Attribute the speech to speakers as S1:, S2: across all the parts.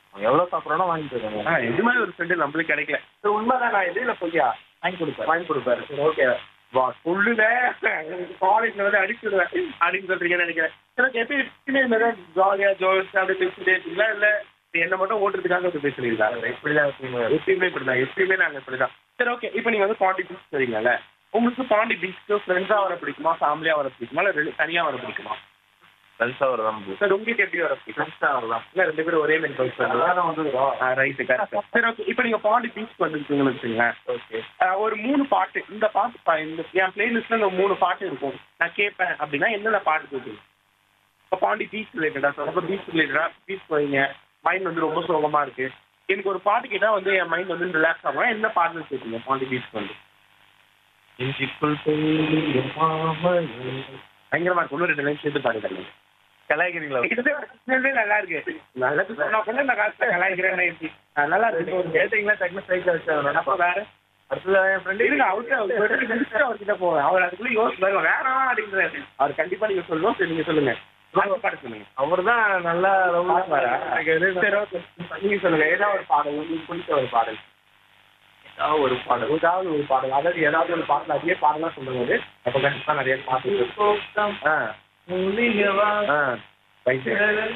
S1: எவ்வளவு சாப்பிட்றோன்னா வாங்கி தருவாங்க
S2: ஆ இது மாதிரி ஒரு ஃப்ரெண்டு நம்மளுக்கு கிடைக்கல
S1: சரி உண்மைதான் நான் இது இல்லை பொய்யா
S2: வாங்கி கொடுப்பேன்
S1: வாங்கி கொடுப்பாரு சரி ஓகே
S2: வா சொல்லுல காலேஜ்ல வந்து அடிச்சுடுவேன் அப்படின்னு சொல்றீங்கன்னு நினைக்கிறேன் எனக்கு எப்பயும் எப்பயுமே இந்த மாதிரி ஜாலியா ஜோஸ் அப்படி பேசிட்டே இருக்கீங்களா இல்ல என்ன மட்டும் ஓட்டுறதுக்காக வந்து பேசுறீங்களா
S1: இப்படிதான் இருக்கீங்க.
S2: எப்பயுமே இப்படிதான் எப்பயுமே நாங்க இப்படிதான் சரி ஓகே இப்போ நீங்க வந்து பாண்டி பீச் சரிங்கல்ல உங்களுக்கு பாண்டி பீச்சுக்கு ஃப்ரெண்ட்ஸா வர பிடிக்குமா ஃபேமிலியா வர பிடிக்குமா இல்ல ரெண்டு தனியா வர பிடிக்குமா
S1: ஃப்ரெண்ட்ஸாக வரதான்
S2: சார் உங்களுக்கு எப்படி வர பிடிக்கும்
S1: ஃப்ரெண்ட்ஸாக வரலாம்
S2: இல்ல ரெண்டு பேரும் ஒரே மென் பல்ஸ்
S1: எல்லாரும் வந்துருக்கோம்
S2: ரைட்டு கரெக்ட் சரி ஓகே இப்போ நீங்க பாண்டி பீச் வந்துருக்கீங்கன்னு வச்சுங்களேன்
S1: ஓகே
S2: ஆஹ் ஒரு மூணு பாட்டு இந்த பாட்டு பா- இந்த என் பிளேலிஸ்ட்ல இந்த மூணு பாட்டு இருக்கும் நான் கேட்பேன் அப்படின்னா என்னென்ன பாட்டு கேட்பீங்க இப்போ பாண்டி பீச் ரிலேட்டடா சொல்ல பீச் ரிலேட்டடா பீச் போறீங்க மைண்ட் வந்து ரொம்ப சோகமா இருக்கு எனக்கு ஒரு பாட்டு கேட்டா வந்து என் மைண்ட் வந்து ரிலாக்ஸ் ஆகும் என்ன பாட்டு கேட்பீங்க பாண்டி பீச் வந்து
S1: இஞ்சிக்குள் பெய்யும் மாமழை.
S2: பயங்கரமா இருக்கு இன்னும் ரெண்டு லைன் சேர்த்து பாடுங்க
S1: கலாய்க்கிறீங்களா
S2: இது நல்லா இருக்கு நல்லது சொன்னா கூட நான் காசு கலாய்க்கிறேன் ஆஹ் நல்லா இருக்கு ஒரு
S1: கேட்டீங்களா டக்குனு சைக்கிள் வச்சு
S2: அப்போ வேற
S1: அடுத்தது என் ஃப்ரெண்டு
S2: இல்ல அவர்கிட்ட அவர் முடிச்சுட்டு அவர்கிட்ட போவேன் அவர் அதுக்குள்ள யோசிச்சு பாருங்க வேணாம் அப்படின்றாரு அவர் கண்டிப்பா நீங்க சொல்லணும் சரி நீங்க சொல்லுங்க அடுத்த பாட்டு சொல்லுங்க
S1: அவர் தான் நல்லா ரொம்ப
S2: பாடுவாரா? சரி ஓகே நீங்க சொல்லுங்க ஏதாவது ஒரு பாடல் உங்களுக்கு பிடிச்ச ஒரு பாடல்
S1: ஏதாவது ஒரு பாடல்
S2: ஏதாவது ஒரு பாடல் அதாவது ஏதாவது ஒரு பாடல் அதே பாடலாம் சொல்லும்போது அப்ப கண்டிப்பா நிறைய பாட்டு இருக்கும். ஆ
S1: மூலிகவா
S2: ஆ ரைட்டு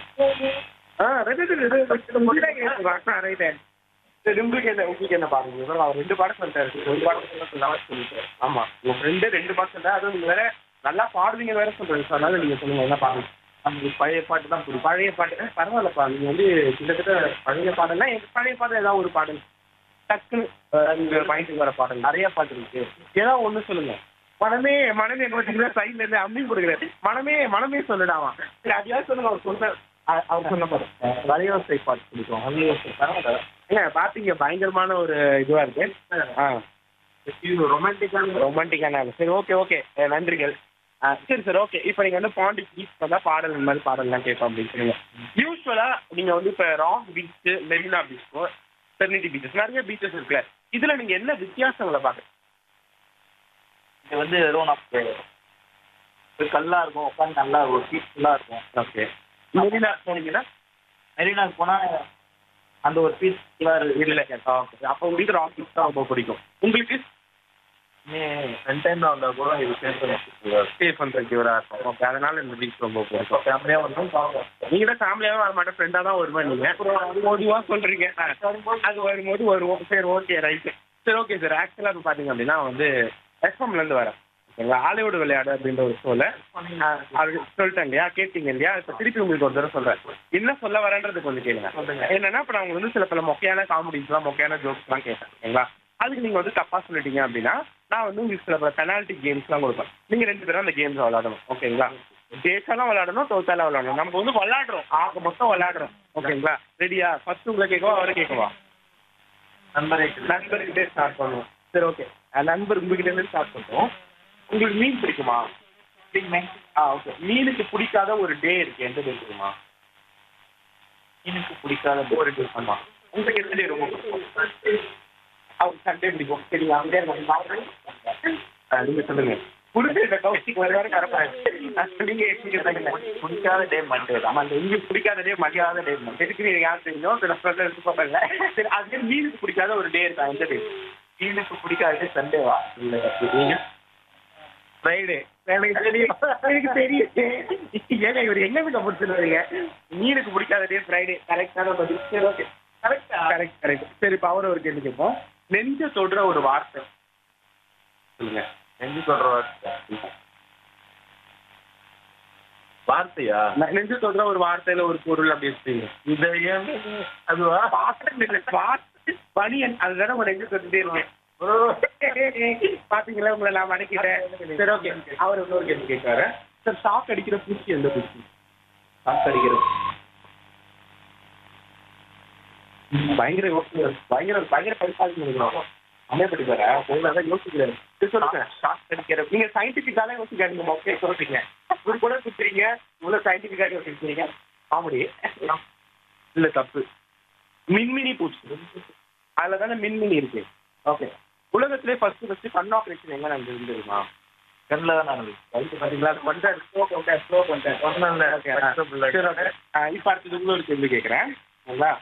S2: ஆ ரெண்டு ரெண்டு ரெண்டு முடியல கேட்குறாங்க ரைட்டு சரி உங்களுக்கு என்ன உங்களுக்கு என்ன பாருங்க இவர் அவர் ரெண்டு பாடம் சொல்லிட்டாரு ஒரு பாடம் சொல்ல சொல்லாம சொல்லிட்டாரு ஆமா உங்க ஃப்ரெண்டு ரெண்டு பாடம் சொல்ல அதுவும் நீங்க வேற நல்லா பாடுவீங்க வேற சொல்றீங்க சார் அதனால நீங்க சொல்லுங்க என்ன பாடுங்க
S1: நம்மளுக்கு பழைய பாட்டு தான் பிடிக்கும்
S2: பழைய பாட்டு அஹ் பரவாயில்லப்பா நீங்க வந்து கிட்டத்தட்ட பழைய பாடல்னா எனக்கு பழைய பாடல் ஏதாவது ஒரு பாடல் டக்குன்னு அஹ், உங்க மைண்டுக்கு வர பாடல்
S1: நிறைய பாட்டு இருக்கு
S2: ஏதாவது ஒண்ணு சொல்லுங்க மனமே மனமே பார்த்தீங்கன்னா சைட்ல இருந்து அம்மி கொடுக்குறாரு மனமே மனமே சொல்லிடாமா சரி அதையாவது சொல்லுங்க அவர் சொன்ன அ- அவர் சொன்ன பாரு
S1: வரையோசை பாட்டு பிடிக்கும் வரையோசை பரவாயில்ல
S2: ஏங்க பாத்தீங்க பயங்கரமான ஒரு இதுவா இருக்கு ஆ
S1: இது ரொமான்டிக்கான
S2: ரொமான்டிக்கான சரி ஓகே ஓகே நன்றிகள் ஆ, சரி சார் ஓகே இப்போ நீங்கள் வந்து பாண்டி பீச் வந்தா பாடல் இந்த மாதிரி பாடல்லாம் கேட்போம் அப்படின்னு சொல்லுங்க யூஸ்வலாக நீங்கள் வந்து இப்போ ராக் பீச் மெரினா பீச்சோ பெர்னிட்டி பீச்சஸ் நிறைய பீச்சஸ் இருக்குல்ல இதில் நீங்கள் என்ன வித்தியாசங்களை பார்க்க
S1: இது வந்து வெறும் நமக்கு ஒரு கல்லா இருக்கும் உட்காந்து நல்லா ஒரு பீஸ்ஃபுல்லா இருக்கும்
S2: ஓகே மெரினா போனீங்கன்னா
S1: மெரினாக்கு போனா அந்த ஒரு பீஸ்ஃபுல்லா
S2: இல்லை ஓகே அப்போ உங்களுக்கு ராக் பீச் தான் ரொம்ப பிடிக்கும் உங்களுக்கு
S1: ரெண்டு டைம் வந்தா கூட இது சேர்த்து
S2: ஸ்டே பண்ணுறதுக்கு இவராக இருக்கும் ஓகே அதனால இந்த பீச் ரொம்ப பிடிக்கும்
S1: ஃபேமிலியா வந்து பார்க்கலாம்
S2: நீங்க தான் ஃபேமிலியாவே வர மாட்டேன் ஃப்ரெண்டா தான் வருவேன் நீங்க பொதுவா சொல்றீங்க ஆ, அது வரும்போது வருவோம் சரி ஓகே ரைட் சரி ஓகே சார் ஆக்சுவலா இப்போ பாத்தீங்க அப்படின்னா வந்து எஃப்எம்ல இருந்து வரேன் ஓகேங்களா ஹாலிவுட் விளையாடு அப்படின்ற ஒரு ஷோல அது சொல்லிட்டேன் இல்லையா கேட்டீங்க இல்லையா இப்போ திருப்பி உங்களுக்கு ஒரு தடவை சொல்றேன் என்ன சொல்ல வரேன்றது கொஞ்சம் கேளுங்க என்னன்னா இப்போ நான் உங்களுக்கு வந்து சில பல மொக்கையான காமெடிஸ்லாம் மொக்கையான ஜோக்ஸ்லாம் கேட்டேன் ஓகேங்களா அதுக்கு நீங்க வந்து தப்பா சொல்லிட்டீங்க அப்படின்னா நான் வந்து உங்களுக்கு சில பல பெனால்ட்டி கேம்ஸ்லாம் கொடுப்பேன் நீங்க ரெண்டு பேரும் அந்த கேம்ஸ் விளையாடணும் ஓகேங்களா ஜெயிச்சாலும் விளையாடணும் தோத்தாலும் விளையாடணும் நம்ம வந்து விளையாடுறோம் ஆக மொத்தம் விளையாடுறோம் ஓகேங்களா ரெடியா ஃபர்ஸ்ட் உங்களை கேட்கவா அவரை கேட்கவா
S1: நண்பரே
S2: நண்பர்கிட்டே ஸ்டார்ட் பண்ணுவோம் சரி ஓகே நண்பர் உங்ககிட்ட இருந்து ஸ்டார்ட் பண்ணுவோம் உங்களுக்கு மீன் பிடிக்குமா ஆ ஓகே மீனுக்கு பிடிக்காத ஒரு டே இருக்கு எந்த டே தெரியுமா
S1: எனக்கு பிடிக்காத
S2: ஒரு டே ஆமா உங்களுக்கு எந்த டே ரொம்ப பிடிக்கும் அவருக்கு சண்டே பிடிக்கும் சரி அங்கே நீங்க சொல்லுங்க புரிஞ்சு இந்த கௌசிக்கு வர வர கரப்பாரு நீங்க எப்படி
S1: பிடிக்காத டே மண்டே தான்
S2: ஆமா அந்த உங்களுக்கு பிடிக்காத டே மதியாத டே எதுக்கு நீங்க யார் தெரியும் சில ஃப்ரெண்ட் எடுத்து பார்ப்பல சரி அது மீனுக்கு பிடிக்காத ஒரு டே இருக்கா எந்த டே
S1: எனக்கு பிடிக்காத டே சண்டேவா
S2: இல்ல நீங்க ஃப்ரைடே எனக்கு தெரியும் எனக்கு தெரியும் ஏங்க இவர் எங்க விட முடிச்சுருவீங்க மீனுக்கு பிடிக்காத டே ஃப்ரைடே கரெக்டான பதில் சரி ஓகே கரெக்டா கரெக்ட் கரெக்ட் சரி இப்போ அவரை ஒரு கேள்வி கேட்போம் நெஞ்ச தொடுற ஒரு வார்த்தை சொல்லுங்க
S1: நெஞ்சு சொல்ற வார்த்தை வார்த்தையா
S2: ந- நெஞ்ச தொடுற ஒரு வார்த்தையில ஒரு பொருள் அப்படி வச்சுங்க
S1: இதயம் அதுவா
S2: பனியன் அதுதானே உங்க நெஞ்சு தொட்டுட்டே இருக்கேன் பாத்தீங்களா உங்களை நான் மடக்கிட்டேன் சரி ஓகே அவர் இன்னொரு கேள்வி கேட்காரு சார் ஷாக் அடிக்கிற பூச்சி எந்த பூச்சி ஷாக் அடிக்கிற பயங்கர யோசனை பயங்கர பயங்கர பரிசாதி நினைக்கிறோம் அமையப்பட்டு வர அதான் யோசிக்கிறாரு சரி, சொல்லுங்க ஷாக் அடிக்கிற நீங்க சயின்டிபிக்கால யோசிக்காதீங்க ஓகே சொல்றீங்க ஒரு கூட சுத்துறீங்க இவ்வளவு சயின்டிபிக்காக யோசிக்கிறீங்க காமெடி இல்ல தப்பு மின்மினி பூச்சி அதுல தானே மின்மினி இருக்கு ஓகே உலகத்திலே ஃபர்ஸ்ட் ஃபர்ஸ்ட் கண் ஆப்ரேஷன் எங்க நடந்தது தெரியுமா
S1: கண்ணில் தான் நடந்தது
S2: ரைட்டு பாத்தீங்களா அது பண்ணிட்டாரு ஸ்லோ பண்ணிட்டாரு ஸ்லோ பண்ணிட்டாரு
S1: ஒன்றும் இல்லை
S2: இப்போ அடுத்தது உங்களுக்கு ஒரு கேள்வி கேட்குறேன் சரிங்களா